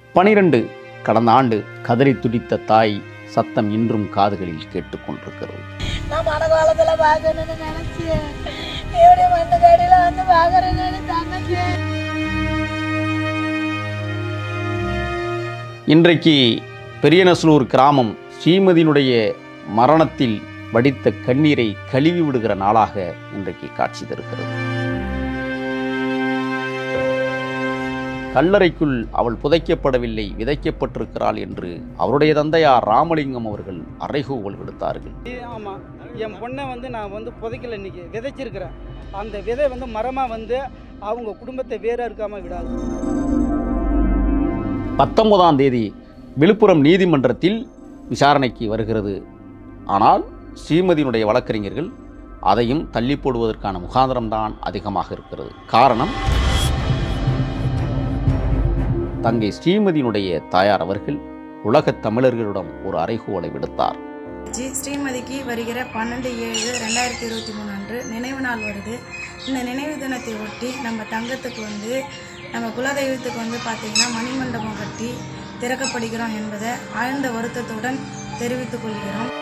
பனிரெண்டு கடந்த ஆண்டு கதறி துடித்த தாய் சத்தம் இன்றும் காதுகளில் கேட்டுக்கொண்டிருக்கிறது நான் மனகாலத்துல பார்க்கணும்னு நினைச்சேன் எப்படி மண்ணு கடையில வந்து பார்க்கறேன்னு தங்கச்சி இன்றைக்கு பெரியநசலூர் கிராமம் ஸ்ரீமதியினுடைய மரணத்தில் வடித்த கண்ணீரை கழுவி விடுகிற நாளாக இன்றைக்கு காட்சி தருகிறது கல்லறைக்குள் அவள் புதைக்கப்படவில்லை விதைக்கப்பட்டிருக்கிறாள் என்று அவருடைய தந்தையார் ராமலிங்கம் அவர்கள் அறைகூவல் விடுத்தார்கள் ஆமாம் என் பொண்ணை வந்து நான் வந்து புதைக்கல இன்னைக்கு விதைச்சிருக்கிறேன் அந்த விதை வந்து மரமாக வந்து அவங்க குடும்பத்தை வேற இருக்காமல் விடாது பத்தொன்பதாம் தேதி விழுப்புரம் நீதிமன்றத்தில் விசாரணைக்கு வருகிறது ஆனால் ஸ்ரீமதியினுடைய வழக்கறிஞர்கள் அதையும் தள்ளி போடுவதற்கான முகாந்திரம்தான் அதிகமாக இருக்கிறது காரணம் தங்கை ஸ்ரீமதியினுடைய தாயார் அவர்கள் உலகத் தமிழர்களிடம் ஒரு அறைகூவலை விடுத்தார் ஜி ஸ்ரீமதிக்கு வருகிற பன்னெண்டு ஏழு ரெண்டாயிரத்தி இருபத்தி மூணு அன்று நினைவு நாள் வருது இந்த நினைவு தினத்தை ஒட்டி நம்ம தங்கத்துக்கு வந்து நம்ம குலதெய்வத்துக்கு வந்து பார்த்திங்கன்னா மணிமண்டபம் கட்டி திறக்கப்படுகிறோம் என்பதை ஆழ்ந்த வருத்தத்துடன் தெரிவித்துக் கொள்கிறோம்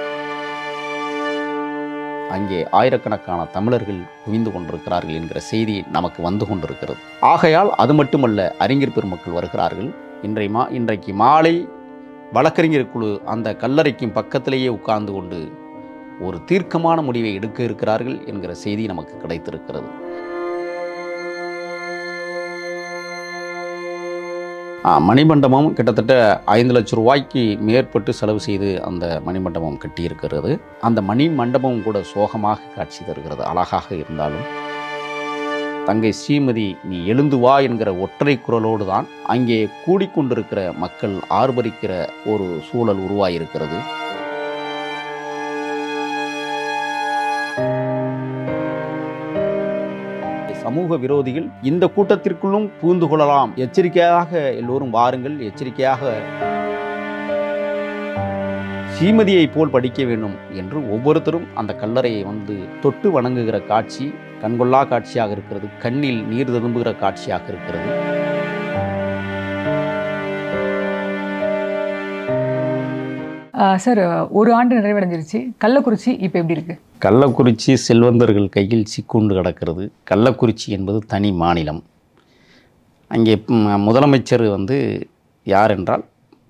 அங்கே ஆயிரக்கணக்கான தமிழர்கள் குவிந்து கொண்டிருக்கிறார்கள் என்கிற செய்தி நமக்கு வந்து கொண்டிருக்கிறது ஆகையால் அது மட்டுமல்ல அறிஞர் பெருமக்கள் வருகிறார்கள் இன்றை மா இன்றைக்கு மாலை வழக்கறிஞர் குழு அந்த கல்லறைக்கும் பக்கத்திலேயே உட்கார்ந்து கொண்டு ஒரு தீர்க்கமான முடிவை எடுக்க இருக்கிறார்கள் என்கிற செய்தி நமக்கு கிடைத்திருக்கிறது ஆ, மணிமண்டபம் கிட்டத்தட்ட ஐந்து லட்சம் ரூபாய்க்கு மேற்பட்டு செலவு செய்து அந்த மணிமண்டபம் கட்டியிருக்கிறது அந்த மணி மண்டபம் கூட சோகமாக காட்சி தருகிறது அழகாக இருந்தாலும் தங்கை ஸ்ரீமதி நீ எழுந்து வா என்கிற ஒற்றை குரலோடு தான் அங்கே கூடிக்கொண்டிருக்கிற மக்கள் ஆர்ப்பரிக்கிற ஒரு சூழல் உருவாயிருக்கிறது சமூக விரோதிகள் இந்த கூட்டத்திற்குள்ளும் புகுந்து கொள்ளலாம் எச்சரிக்கையாக எல்லோரும் வாருங்கள் எச்சரிக்கையாக ஸ்ரீமதியை போல் படிக்க வேண்டும் என்று ஒவ்வொருத்தரும் அந்த கல்லறையை வந்து தொட்டு வணங்குகிற காட்சி கண்கொள்ளா காட்சியாக இருக்கிறது கண்ணில் நீர் திரும்புகிற காட்சியாக இருக்கிறது சார் ஒரு ஆண்டு நிறைவடைஞ்சிருச்சு கள்ளக்குறிச்சி இப்போ எப்படி இருக்கு கள்ளக்குறிச்சி செல்வந்தர்கள் கையில் சிக்குண்டு கிடக்கிறது கள்ளக்குறிச்சி என்பது தனி மாநிலம் அங்கே ம், முதலமைச்சர் வந்து யார் என்றால்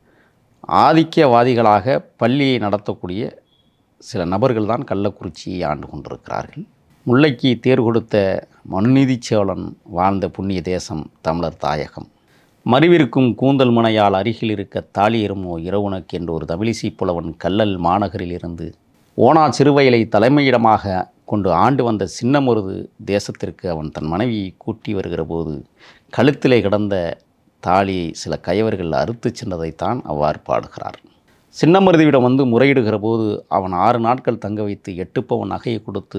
ஆதிக்கவாதிகளாக பள்ளியை நடத்தக்கூடிய சில நபர்கள் தான் கள்ளக்குறிச்சியை ஆண்டு கொண்டிருக்கிறார்கள் முல்லைக்கு தேர் கொடுத்த மனுநீதி சோழன் வாழ்ந்த புண்ணிய தேசம் தமிழர் தாயகம் மறிவிருக்கும் கூந்தல் மனையால் அருகில் இருக்க தாலியருமோ இரவுனக்கு என்று ஒரு தமிழிசை புலவன் கல்லல் மாநகரிலிருந்து ஓனா சிறுவயலை தலைமையிடமாக கொண்டு ஆண்டு வந்த சின்னமொருது தேசத்திற்கு அவன் தன் மனைவியை கூட்டி வருகிற போது கழுத்திலே கிடந்த தாலியை சில கயவர்கள் அறுத்துச் சென்றதைத்தான் அவ்வாறு பாடுகிறார் சின்னமருதிவிடம் வந்து முறையிடுகிற போது அவன் ஆறு நாட்கள் தங்க வைத்து எட்டு பவன் நகையை கொடுத்து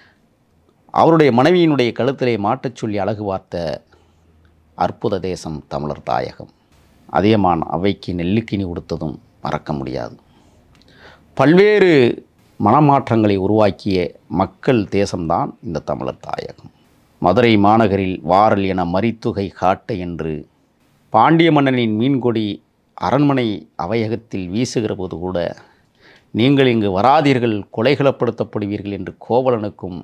அவருடைய மனைவியினுடைய கழுத்திலே மாட்டச் சொல்லி அழகு பார்த்த அற்புத தேசம் தமிழர் தாயகம் அதியமான் அவைக்கு நெல்லுக்கினி கொடுத்ததும் மறக்க முடியாது பல்வேறு மனமாற்றங்களை உருவாக்கிய மக்கள் தேசம்தான் இந்த தமிழர் தாயகம் மதுரை மாநகரில் வாரல் என மரித்துகை காட்ட என்று பாண்டிய மன்னனின் மீன்கொடி அரண்மனை அவையகத்தில் வீசுகிற போது கூட நீங்கள் இங்கு வராதீர்கள் கொலைகளப்படுத்தப்படுவீர்கள் என்று கோவலனுக்கும்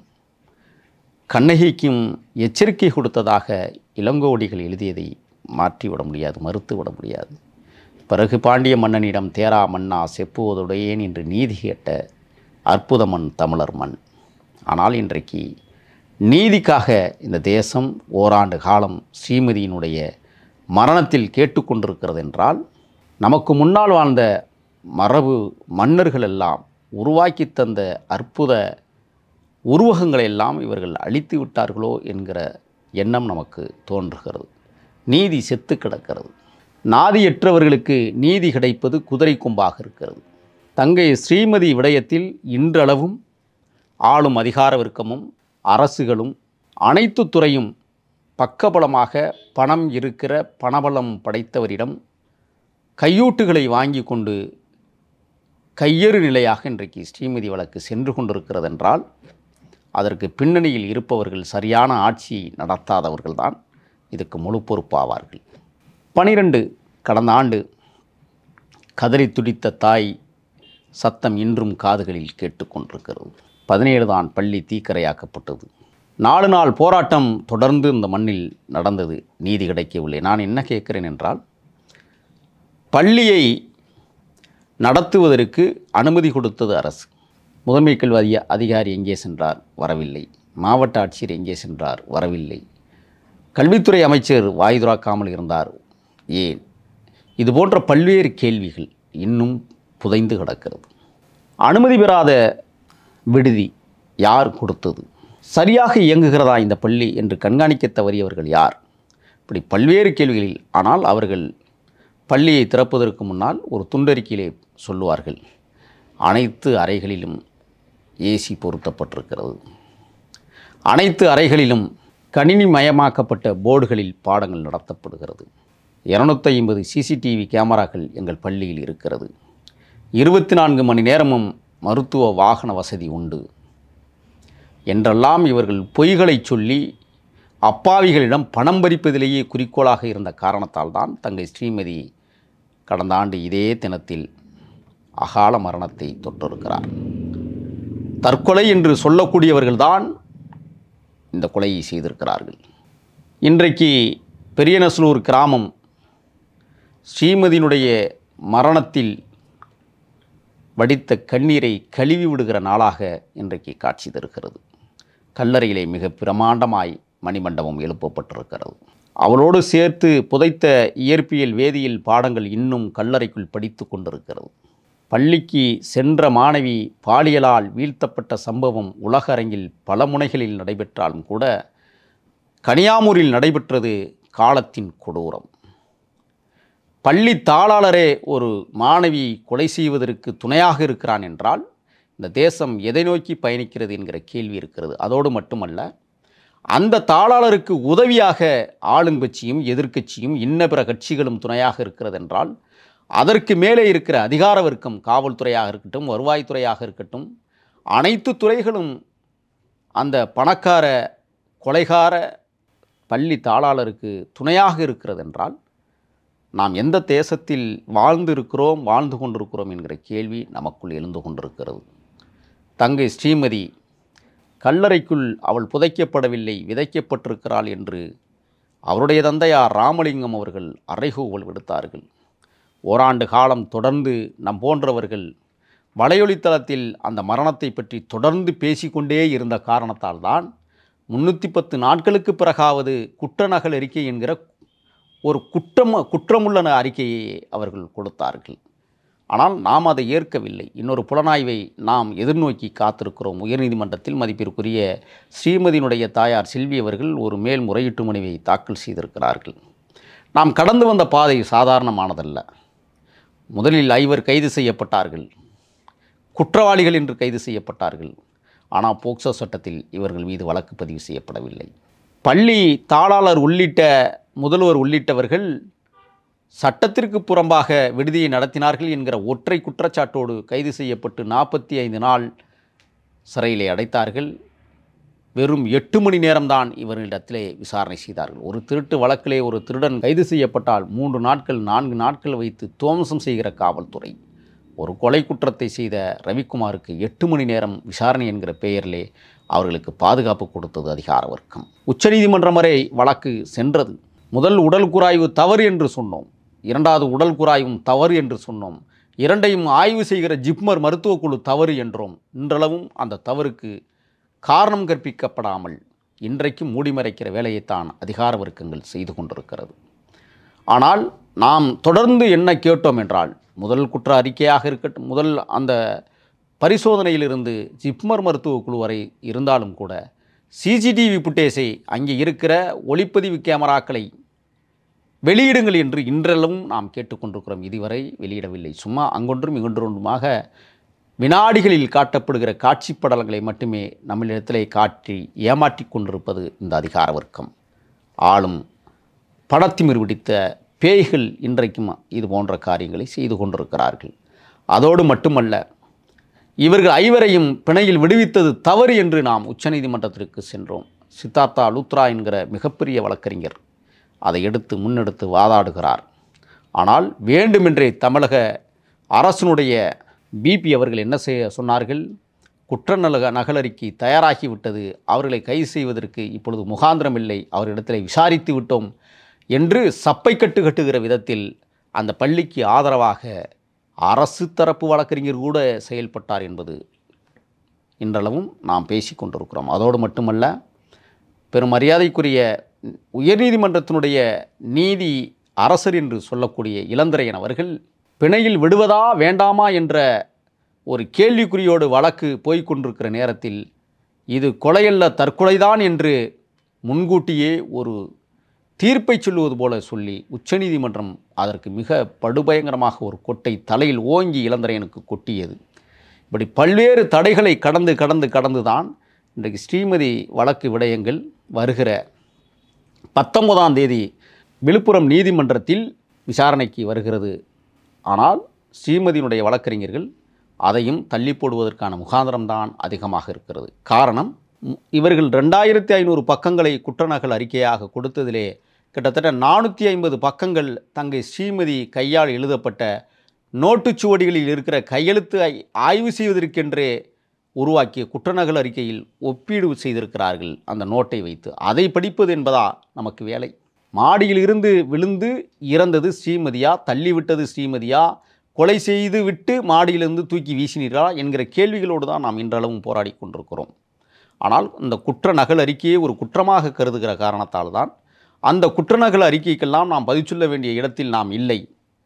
கண்ணகிக்கும் எச்சரிக்கை கொடுத்ததாக இளங்கோடிகள் எழுதியதை மாற்றிவிட முடியாது மறுத்துவிட முடியாது பிறகு பாண்டிய மன்னனிடம் தேரா மன்னா செப்புவதுடையேன் என்று நீதி கேட்ட அற்புத மண் தமிழர் மண் ஆனால் இன்றைக்கு நீதிக்காக இந்த தேசம் ஓராண்டு காலம் ஸ்ரீமதியினுடைய மரணத்தில் கேட்டுக்கொண்டிருக்கிறது என்றால் நமக்கு முன்னால் வாழ்ந்த மரபு மன்னர்கள் எல்லாம் உருவாக்கி தந்த அற்புத உருவகங்களை எல்லாம் இவர்கள் அழித்து விட்டார்களோ என்கிற எண்ணம் நமக்கு தோன்றுகிறது நீதி செத்து கிடக்கிறது நாதியற்றவர்களுக்கு நீதி கிடைப்பது குதிரை கொம்பாக இருக்கிறது தங்கை ஸ்ரீமதி விடயத்தில் இன்றளவும் ஆளும் அதிகார வர்க்கமும் அரசுகளும் அனைத்து துறையும் பக்கபலமாக பணம் இருக்கிற பணபலம் படைத்தவரிடம் கையூட்டுகளை வாங்கி கொண்டு கையறு நிலையாக இன்றைக்கு ஸ்ரீமதி வழக்கு சென்று கொண்டிருக்கிறதென்றால் அதற்கு பின்னணியில் இருப்பவர்கள் சரியான ஆட்சி நடத்தாதவர்கள்தான் இதுக்கு முழு பொறுப்பாவார்கள் பனிரெண்டு கடந்த ஆண்டு கதறி துடித்த தாய் சத்தம் இன்றும் காதுகளில் கேட்டுக்கொண்டிருக்கிறது பதினேழு தான் பள்ளி தீக்கரையாக்கப்பட்டது நாலு நாள் போராட்டம் தொடர்ந்து இந்த மண்ணில் நடந்தது நீதி கிடைக்கவில்லை நான் என்ன கேட்கிறேன் என்றால் பள்ளியை நடத்துவதற்கு அனுமதி கொடுத்தது அரசு முதன்மை கல்வி அதிக அதிகாரி எங்கே சென்றார் வரவில்லை மாவட்ட ஆட்சியர் எங்கே சென்றார் வரவில்லை கல்வித்துறை அமைச்சர் வாய் துறாக்காமல் இருந்தார் ஏன் இது போன்ற பல்வேறு கேள்விகள் இன்னும் புதைந்து கிடக்கிறது அனுமதி பெறாத விடுதி யார் கொடுத்தது சரியாக இயங்குகிறதா இந்த பள்ளி என்று கண்காணிக்க தவறியவர்கள் யார் இப்படி பல்வேறு கேள்விகளில் ஆனால் அவர்கள் பள்ளியை திறப்பதற்கு முன்னால் ஒரு துண்டறிக்கையிலே சொல்லுவார்கள் அனைத்து அறைகளிலும் ஏசி பொருத்தப்பட்டிருக்கிறது அனைத்து அறைகளிலும் கணினி மயமாக்கப்பட்ட போர்டுகளில் பாடங்கள் நடத்தப்படுகிறது இரநூத்தி ஐம்பது சிசிடிவி கேமராக்கள் எங்கள் பள்ளியில் இருக்கிறது இருபத்தி நான்கு மணி நேரமும் மருத்துவ வாகன வசதி உண்டு என்றெல்லாம் இவர்கள் பொய்களை சொல்லி அப்பாவிகளிடம் பணம் பறிப்பதிலேயே குறிக்கோளாக இருந்த காரணத்தால் தான் தங்கை ஸ்ரீமதி கடந்த ஆண்டு இதே தினத்தில் அகால மரணத்தை தொட்டிருக்கிறார் தற்கொலை என்று சொல்லக்கூடியவர்கள்தான் இந்த கொலையை செய்திருக்கிறார்கள் இன்றைக்கு பெரியநசலூர் கிராமம் ஸ்ரீமதியினுடைய மரணத்தில் வடித்த கண்ணீரை கழுவி விடுகிற நாளாக இன்றைக்கு காட்சி தருகிறது கல்லறையிலே மிக பிரமாண்டமாய் மணிமண்டபம் எழுப்பப்பட்டிருக்கிறது அவளோடு சேர்த்து புதைத்த இயற்பியல் வேதியியல் பாடங்கள் இன்னும் கல்லறைக்குள் படித்து கொண்டிருக்கிறது பள்ளிக்கு சென்ற மாணவி பாலியலால் வீழ்த்தப்பட்ட சம்பவம் உலக அரங்கில் பல முனைகளில் நடைபெற்றாலும் கூட கனியாமூரில் நடைபெற்றது காலத்தின் கொடூரம் பள்ளி தாளாளரே ஒரு மாணவி கொலை செய்வதற்கு துணையாக இருக்கிறான் என்றால் இந்த தேசம் எதை நோக்கி பயணிக்கிறது என்கிற கேள்வி இருக்கிறது அதோடு மட்டுமல்ல அந்த தாளாளருக்கு உதவியாக ஆளுங்கட்சியும் எதிர்க்கட்சியும் இன்ன பிற கட்சிகளும் துணையாக இருக்கிறது என்றால் அதற்கு மேலே இருக்கிற அதிகார வர்க்கம் காவல்துறையாக இருக்கட்டும் வருவாய்த்துறையாக இருக்கட்டும் அனைத்து துறைகளும் அந்த பணக்கார கொலைகார பள்ளி தாளாளருக்கு துணையாக இருக்கிறது என்றால் நாம் எந்த தேசத்தில் வாழ்ந்து இருக்கிறோம் வாழ்ந்து கொண்டிருக்கிறோம் என்கிற கேள்வி நமக்குள் எழுந்து கொண்டிருக்கிறது தங்கை ஸ்ரீமதி கல்லறைக்குள் அவள் புதைக்கப்படவில்லை விதைக்கப்பட்டிருக்கிறாள் என்று அவருடைய தந்தையார் ராமலிங்கம் அவர்கள் அறைகூவல் விடுத்தார்கள் ஓராண்டு காலம் தொடர்ந்து நம் போன்றவர்கள் வலையொலித்தளத்தில் அந்த மரணத்தை பற்றி தொடர்ந்து பேசிக்கொண்டே இருந்த காரணத்தால் தான் முன்னூற்றி பத்து நாட்களுக்கு பிறகாவது குற்றநகல் அறிக்கை என்கிற ஒரு குற்றம் குற்றமுள்ள அறிக்கையை அவர்கள் கொடுத்தார்கள் ஆனால் நாம் அதை ஏற்கவில்லை இன்னொரு புலனாய்வை நாம் எதிர்நோக்கி காத்திருக்கிறோம் உயர்நீதிமன்றத்தில் மதிப்பிற்குரிய ஸ்ரீமதியினுடைய தாயார் செல்வி அவர்கள் ஒரு மேல்முறையீட்டு மனுவை தாக்கல் செய்திருக்கிறார்கள் நாம் கடந்து வந்த பாதை சாதாரணமானதல்ல முதலில் ஐவர் கைது செய்யப்பட்டார்கள் குற்றவாளிகள் என்று கைது செய்யப்பட்டார்கள் ஆனால் போக்சோ சட்டத்தில் இவர்கள் மீது வழக்கு பதிவு செய்யப்படவில்லை பள்ளி தாளாளர் உள்ளிட்ட முதல்வர் உள்ளிட்டவர்கள் சட்டத்திற்கு புறம்பாக விடுதியை நடத்தினார்கள் என்கிற ஒற்றை குற்றச்சாட்டோடு கைது செய்யப்பட்டு நாற்பத்தி ஐந்து நாள் சிறையிலே அடைத்தார்கள் வெறும் எட்டு மணி நேரம்தான் இவர்களிடத்திலே விசாரணை செய்தார்கள் ஒரு திருட்டு வழக்கிலே ஒரு திருடன் கைது செய்யப்பட்டால் மூன்று நாட்கள் நான்கு நாட்கள் வைத்து துவம்சம் செய்கிற காவல்துறை ஒரு கொலை குற்றத்தை செய்த ரவிக்குமாருக்கு எட்டு மணி நேரம் விசாரணை என்கிற பெயரிலே அவர்களுக்கு பாதுகாப்பு கொடுத்தது அதிகார வர்க்கம் உச்சநீதிமன்றம் வரை வழக்கு சென்றது முதல் உடல் குராய்வு தவறு என்று சொன்னோம் இரண்டாவது உடல் குராய்வும் தவறு என்று சொன்னோம் இரண்டையும் ஆய்வு செய்கிற ஜிப்மர் மருத்துவக் குழு தவறு என்றோம் இன்றளவும் அந்த தவறுக்கு காரணம் கற்பிக்கப்படாமல் இன்றைக்கும் மூடிமறைக்கிற வேலையைத்தான் அதிகார வர்க்கங்கள் செய்து கொண்டிருக்கிறது ஆனால் நாம் தொடர்ந்து என்ன கேட்டோம் என்றால் முதல் குற்ற அறிக்கையாக இருக்கட்டும் முதல் அந்த பரிசோதனையிலிருந்து ஜிப்மர் மருத்துவக் குழு வரை இருந்தாலும் கூட சிசிடிவி புட்டேஜை அங்கே இருக்கிற ஒளிப்பதிவு கேமராக்களை வெளியிடுங்கள் என்று இன்றளவும் நாம் கேட்டுக்கொண்டிருக்கிறோம் இதுவரை வெளியிடவில்லை சும்மா அங்கொன்றும் இங்கொன்றுமாக வினாடிகளில் காட்டப்படுகிற காட்சிப் படலங்களை மட்டுமே நம்மளிடத்திலே காட்டி ஏமாற்றிக் கொண்டிருப்பது இந்த அதிகார வர்க்கம் ஆளும் படத்திமிர் பிடித்த பேய்கள் இன்றைக்கும் இது போன்ற காரியங்களை செய்து கொண்டிருக்கிறார்கள் அதோடு மட்டுமல்ல இவர்கள் ஐவரையும் பிணையில் விடுவித்தது தவறு என்று நாம் உச்சநீதிமன்றத்திற்கு சென்றோம் சித்தார்த்தா லூத்ரா என்கிற மிகப்பெரிய வழக்கறிஞர் அதை எடுத்து முன்னெடுத்து வாதாடுகிறார் ஆனால் வேண்டுமென்றே தமிழக அரசினுடைய பிபி அவர்கள் என்ன செய்ய சொன்னார்கள் குற்றநலக நகலறிக்கை தயாராகிவிட்டது அவர்களை கைது செய்வதற்கு இப்பொழுது முகாந்திரம் இல்லை அவரிடத்தில் விசாரித்து விட்டோம் என்று சப்பை கட்டு கட்டுகிற விதத்தில் அந்த பள்ளிக்கு ஆதரவாக அரசு தரப்பு வழக்கறிஞர் கூட செயல்பட்டார் என்பது இன்றளவும் நாம் பேசி கொண்டிருக்கிறோம் அதோடு மட்டுமல்ல பெரும் மரியாதைக்குரிய உயர்நீதிமன்றத்தினுடைய நீதி அரசர் என்று சொல்லக்கூடிய இளந்திரையன் அவர்கள் பிணையில் விடுவதா வேண்டாமா என்ற ஒரு கேள்விக்குறியோடு வழக்கு போய்க் கொண்டிருக்கிற நேரத்தில் இது கொலையல்ல தற்கொலைதான் என்று முன்கூட்டியே ஒரு தீர்ப்பை சொல்லுவது போல சொல்லி உச்சநீதிமன்றம் அதற்கு மிக படுபயங்கரமாக ஒரு கொட்டை தலையில் ஓங்கி இளந்திரையனுக்கு கொட்டியது இப்படி பல்வேறு தடைகளை கடந்து கடந்து கடந்து தான் இன்றைக்கு ஸ்ரீமதி வழக்கு விடயங்கள் வருகிற பத்தொன்பதாம் தேதி விழுப்புரம் நீதிமன்றத்தில் விசாரணைக்கு வருகிறது ஆனால் ஸ்ரீமதியினுடைய வழக்கறிஞர்கள் அதையும் தள்ளி போடுவதற்கான முகாந்திரம்தான் அதிகமாக இருக்கிறது காரணம் ம், இவர்கள் ரெண்டாயிரத்தி ஐநூறு பக்கங்களை குற்றநகல் அறிக்கையாக கொடுத்ததிலே கிட்டத்தட்ட நானூற்றி ஐம்பது பக்கங்கள் தங்கை ஸ்ரீமதி கையால் எழுதப்பட்ட நோட்டுச் சுவடிகளில் இருக்கிற கையெழுத்து ஆய்- ஆய்வு செய்வதற்கென்றே உருவாக்கிய குற்றநகல் அறிக்கையில் ஒப்பீடு செய்திருக்கிறார்கள் அந்த நோட்டை வைத்து அதை படிப்பது என்பதா நமக்கு வேலை மாடியில் இருந்து விழுந்து இறந்தது ஸ்ரீமதியா தள்ளிவிட்டது ஸ்ரீமதியா கொலை செய்து விட்டு மாடியிலிருந்து தூக்கி வீசினீர்களா என்கிற கேள்விகளோடு தான் நாம் இன்றளவும் போராடி கொண்டிருக்கிறோம் ஆனால் இந்த குற்ற நகல் அறிக்கையை ஒரு குற்றமாக கருதுகிற காரணத்தால் தான் அந்த குற்றநகல் அறிக்கைக்கெல்லாம் நாம் பதில் சொல்ல வேண்டிய இடத்தில் நாம் இல்லை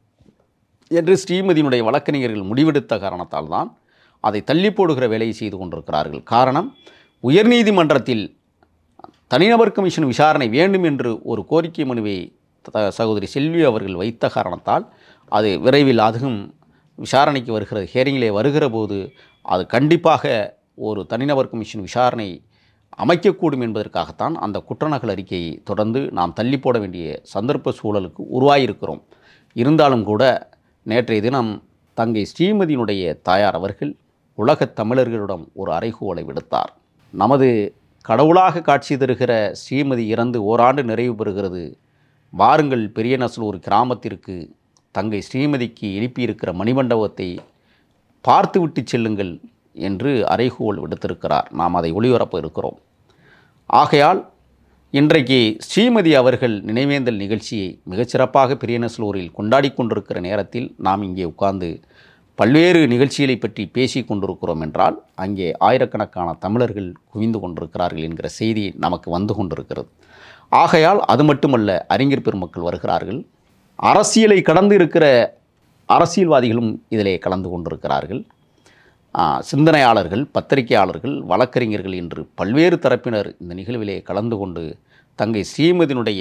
என்று ஸ்ரீமதியினுடைய வழக்கறிஞர்கள் முடிவெடுத்த காரணத்தால் தான் அதை தள்ளி போடுகிற வேலையை செய்து கொண்டிருக்கிறார்கள் காரணம் உயர்நீதிமன்றத்தில் தனிநபர் கமிஷன் விசாரணை வேண்டும் என்று ஒரு கோரிக்கை மனுவை த- சகோதரி செல்வி அவர்கள் வைத்த காரணத்தால் அது விரைவில் அதுவும் விசாரணைக்கு வருகிறது ஹியரிங்கிலே வருகிற போது அது கண்டிப்பாக ஒரு தனிநபர் கமிஷன் விசாரணை அமைக்கக்கூடும் என்பதற்காகத்தான் அந்த குற்றநகல் அறிக்கையை தொடர்ந்து நாம் தள்ளி போட வேண்டிய சந்தர்ப்ப சூழலுக்கு உருவாகியிருக்கிறோம் இருந்தாலும் கூட நேற்றைய தினம் தங்கை ஸ்ரீமதியினுடைய தாயார் அவர்கள் உலகத் தமிழர்களிடம் ஒரு அறைகூவலை விடுத்தார் நமது கடவுளாக காட்சி தருகிற ஸ்ரீமதி இறந்து ஓராண்டு நிறைவு பெறுகிறது வாருங்கள் பெரிய நசலூர் கிராமத்திற்கு தங்கை ஸ்ரீமதிக்கு எழுப்பியிருக்கிற மணிமண்டபத்தை பார்த்துவிட்டு செல்லுங்கள் என்று அறைகூவல் விடுத்திருக்கிறார் நாம் அதை ஒளிபரப்ப இருக்கிறோம் ஆகையால் இன்றைக்கு ஸ்ரீமதி அவர்கள் நினைவேந்தல் நிகழ்ச்சியை மிகச்சிறப்பாக பெரியநசலூரில் கொண்டாடி கொண்டிருக்கிற நேரத்தில் நாம் இங்கே உட்கார்ந்து பல்வேறு நிகழ்ச்சிகளை பற்றி பேசி கொண்டிருக்கிறோம் என்றால் அங்கே ஆயிரக்கணக்கான தமிழர்கள் குவிந்து கொண்டிருக்கிறார்கள் என்கிற செய்தி நமக்கு வந்து கொண்டிருக்கிறது ஆகையால் அது மட்டுமல்ல அறிஞர் பெருமக்கள் வருகிறார்கள் அரசியலை கடந்து இருக்கிற அரசியல்வாதிகளும் இதிலே கலந்து கொண்டிருக்கிறார்கள் ஆ, சிந்தனையாளர்கள் பத்திரிகையாளர்கள் வழக்கறிஞர்கள் என்று பல்வேறு தரப்பினர் இந்த நிகழ்விலே கலந்து கொண்டு தங்கை ஸ்ரீமதியினுடைய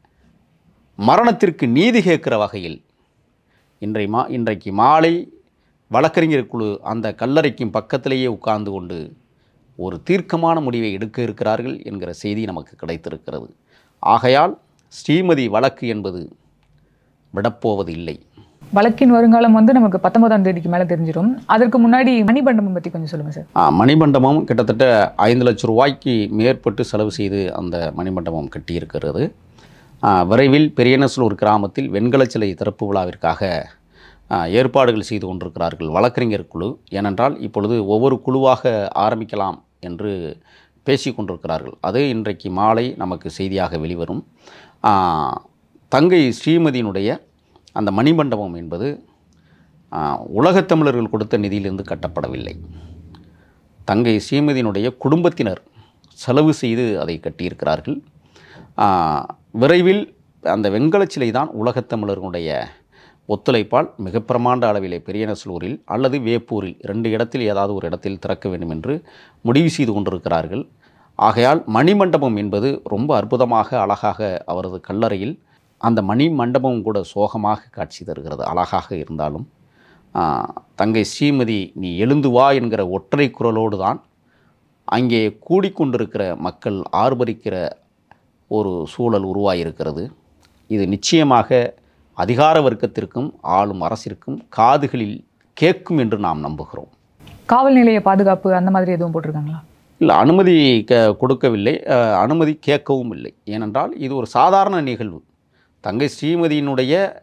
மரணத்திற்கு நீதி கேட்கிற வகையில் இன்றை மா இன்றைக்கு மாலை வழக்கறிஞர் குழு அந்த கல்லறைக்கும் பக்கத்திலேயே உட்கார்ந்து கொண்டு ஒரு தீர்க்கமான முடிவை எடுக்க இருக்கிறார்கள் என்கிற செய்தி நமக்கு கிடைத்திருக்கிறது ஆகையால் ஸ்ரீமதி வழக்கு என்பது விடப்போவது இல்லை வழக்கின் வருங்காலம் வந்து நமக்கு பத்தொன்பதாம் தேதிக்கு மேலே தெரிஞ்சிடும் அதற்கு முன்னாடி மணிமண்டபம் பற்றி கொஞ்சம் சொல்லுங்கள் சார் ஆ, மணிமண்டபம் கிட்டத்தட்ட ஐந்து லட்சம் ரூபாய்க்கு மேற்பட்டு செலவு செய்து அந்த மணிமண்டபம் கட்டியிருக்கிறது ஆ, விரைவில் பெரியநசலூர் கிராமத்தில் வெண்கல சிலை திறப்பு விழாவிற்காக ஆ, ஏற்பாடுகள் செய்து கொண்டிருக்கிறார்கள் வழக்கறிஞர் குழு ஏனென்றால் இப்பொழுது ஒவ்வொரு குழுவாக ஆரம்பிக்கலாம் என்று பேசி கொண்டிருக்கிறார்கள் அது இன்றைக்கு மாலை நமக்கு செய்தியாக வெளிவரும் ஆ, தங்கை ஸ்ரீமதியினுடைய அந்த மணிமண்டபம் என்பது ஆ, உலகத் தமிழர்கள் கொடுத்த நிதியிலிருந்து கட்டப்படவில்லை தங்கை ஸ்ரீமதியினுடைய குடும்பத்தினர் செலவு செய்து அதை கட்டியிருக்கிறார்கள் ஆ, விரைவில் அந்த வெண்கலச் சிலை தான் உலகத் தமிழர்களுடைய ஒத்துழைப்பால் மிக பிரமாண்ட அளவிலே பெரியநசலூரில் அல்லது வேப்பூரில் இரண்டு இடத்தில் ஏதாவது ஒரு இடத்தில் திறக்க வேண்டும் என்று முடிவு செய்து கொண்டிருக்கிறார்கள் ஆகையால் மணிமண்டபம் என்பது ரொம்ப அற்புதமாக அழகாக அவரது கல்லறையில் அந்த மணி மண்டபம் கூட சோகமாக காட்சி தருகிறது அழகாக இருந்தாலும் ஆ, தங்கை ஸ்ரீமதி நீ எழுந்து வா என்கிற ஒற்றை குரலோடு தான் அங்கே கூடிக்கொண்டிருக்கிற மக்கள் ஆர்ப்பரிக்கிற ஒரு சூழல் உருவாகியிருக்கிறது இது நிச்சயமாக அதிகார வர்க்கத்திற்கும் ஆளும் அரசிற்கும் காதுகளில் கேட்கும் என்று நாம் நம்புகிறோம் காவல் நிலைய பாதுகாப்பு அந்த மாதிரி எதுவும் போட்டிருக்காங்களா இல்லை அனுமதி க கொடுக்கவில்லை அஹ், அனுமதி கேட்கவும் இல்லை ஏனென்றால் இது ஒரு சாதாரண நிகழ்வு தங்கை ஸ்ரீமதியினுடைய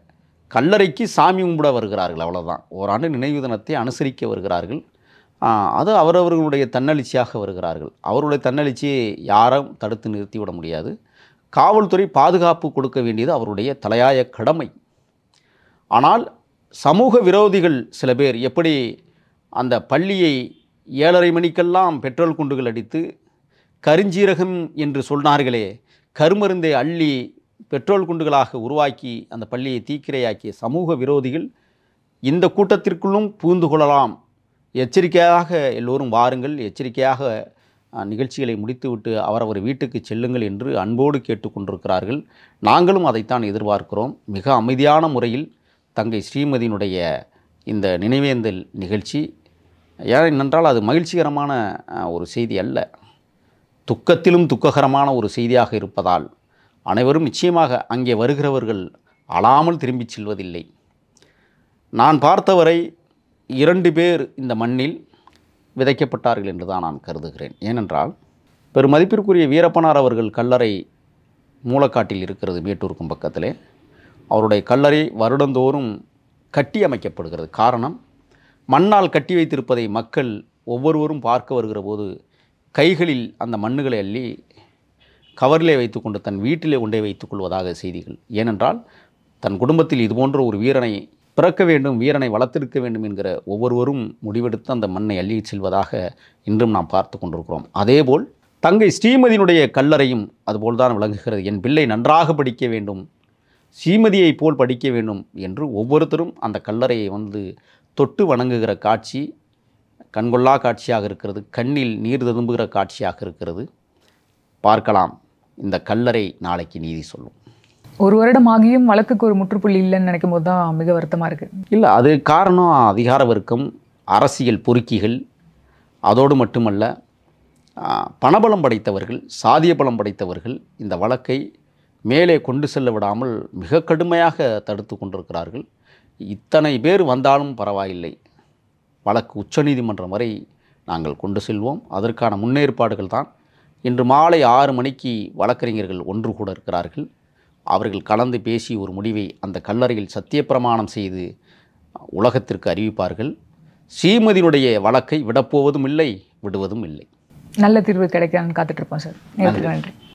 கல்லறைக்கு சாமி கும்பிட வருகிறார்கள் அவ்வளவுதான் ஓராண்டு நினைவு தினத்தை அனுசரிக்க வருகிறார்கள் ஆ, அது அவரவர்களுடைய தன்னெழுச்சியாக வருகிறார்கள் அவருடைய தன்னெழுச்சியை யாரும் தடுத்து நிறுத்திவிட முடியாது காவல்துறை பாதுகாப்பு கொடுக்க வேண்டியது அவருடைய தலையாய கடமை ஆனால் சமூக விரோதிகள் சில பேர் எப்படி அந்த பள்ளியை ஏழரை மணிக்கெல்லாம் பெட்ரோல் குண்டுகள் அடித்து கருஞ்சீரகம் என்று சொன்னார்களே கருமருந்தை அள்ளி பெட்ரோல் குண்டுகளாக உருவாக்கி அந்த பள்ளியை தீக்கிரையாக்கிய சமூக விரோதிகள் இந்த கூட்டத்திற்குள்ளும் புகுந்து கொள்ளலாம் எச்சரிக்கையாக எல்லோரும் வாருங்கள் எச்சரிக்கையாக அஹ், நிகழ்ச்சிகளை முடித்துவிட்டு அவரவர் வீட்டுக்கு செல்லுங்கள் என்று அன்போடு கேட்டுக்கொண்டிருக்கிறார்கள் நாங்களும் அதைத்தான் எதிர்பார்க்கிறோம் மிக அமைதியான முறையில் தங்கை ஸ்ரீமதியினுடைய இந்த நினைவேந்தல் நிகழ்ச்சி ஏனென்றால் அது மகிழ்ச்சிகரமான அஹ், ஒரு செய்தி அல்ல துக்கத்திலும் துக்ககரமான ஒரு செய்தியாக இருப்பதால் அனைவரும் நிச்சயமாக அங்கே வருகிறவர்கள் அழாமல் திரும்பிச் செல்வதில்லை நான் பார்த்தவரை இரண்டு பேர் இந்த மண்ணில் விதைக்கப்பட்டார்கள் என்று தான் நான் கருதுகிறேன் ஏனென்றால் பெரும் மதிப்பிற்குரிய வீரப்பனார் அவர்கள் கல்லறை மூலக்காட்டில் இருக்கிறது மேட்டூருக்கும் பக்கத்திலே அவருடைய கல்லறை வருடந்தோறும் கட்டி அமைக்கப்படுகிறது காரணம் மண்ணால் கட்டி வைத்திருப்பதை மக்கள் ஒவ்வொருவரும் பார்க்க வருகிற போது கைகளில் அந்த மண்ணுகளை அள்ளி கவரிலே வைத்துக்கொண்டு தன் வீட்டிலே கொண்டே வைத்துக் கொள்வதாக செய்திகள் ஏனென்றால் தன் குடும்பத்தில் இதுபோன்ற ஒரு வீரனை பிறக்க வேண்டும் வீரனை வளர்த்திருக்க வேண்டும் என்கிற ஒவ்வொருவரும் முடிவெடுத்து அந்த மண்ணை அள்ளிச் செல்வதாக இன்றும் நாம் பார்த்து கொண்டிருக்கிறோம் அதேபோல் தங்கை ஸ்ரீமதியினுடைய கல்லறையும் அதுபோல்தான் விளங்குகிறது என் பிள்ளை நன்றாக படிக்க வேண்டும் ஸ்ரீமதியைப் போல் படிக்க வேண்டும் என்று ஒவ்வொருத்தரும் அந்த கல்லறையை வந்து தொட்டு வணங்குகிற காட்சி கண்கொள்ளா காட்சியாக இருக்கிறது கண்ணில் நீர் ததும்புகிற காட்சியாக இருக்கிறது பார்க்கலாம் இந்த கல்லறை நாளைக்கு நீதி சொல்லும் ஒரு வருடம் ஆகியும் வழக்குக்கு ஒரு முற்றுப்புள்ளி இல்லைன்னு நினைக்கும் போது தான் மிக வருத்தமாக இருக்குது இல்லை அது காரணம் அதிகார வர்க்கம் அரசியல் பொறுக்கிகள் அதோடு மட்டுமல்ல ஆ, பணபலம் படைத்தவர்கள் சாதிய பலம் படைத்தவர்கள் இந்த வழக்கை மேலே கொண்டு செல்ல விடாமல் மிக கடுமையாக தடுத்து கொண்டிருக்கிறார்கள் இத்தனை பேர் வந்தாலும் பரவாயில்லை வழக்கு உச்சநீதிமன்றம் வரை நாங்கள் கொண்டு செல்வோம் அதற்கான முன்னேற்பாடுகள் தான் இன்று மாலை ஆறு மணிக்கு வழக்கறிஞர்கள் ஒன்று கூட இருக்கிறார்கள் அவர்கள் கலந்து பேசி ஒரு முடிவை அந்த கல்லறையில் சத்தியப்பிரமாணம் செய்து உலகத்திற்கு அறிவிப்பார்கள் ஸ்ரீமதியினுடைய வழக்கை விடப்போவதும் இல்லை விடுவதும் இல்லை நல்ல தீர்வு கிடைக்கான்னு காத்துட்ருப்போம் சார் நேரத்துக்கு நன்றி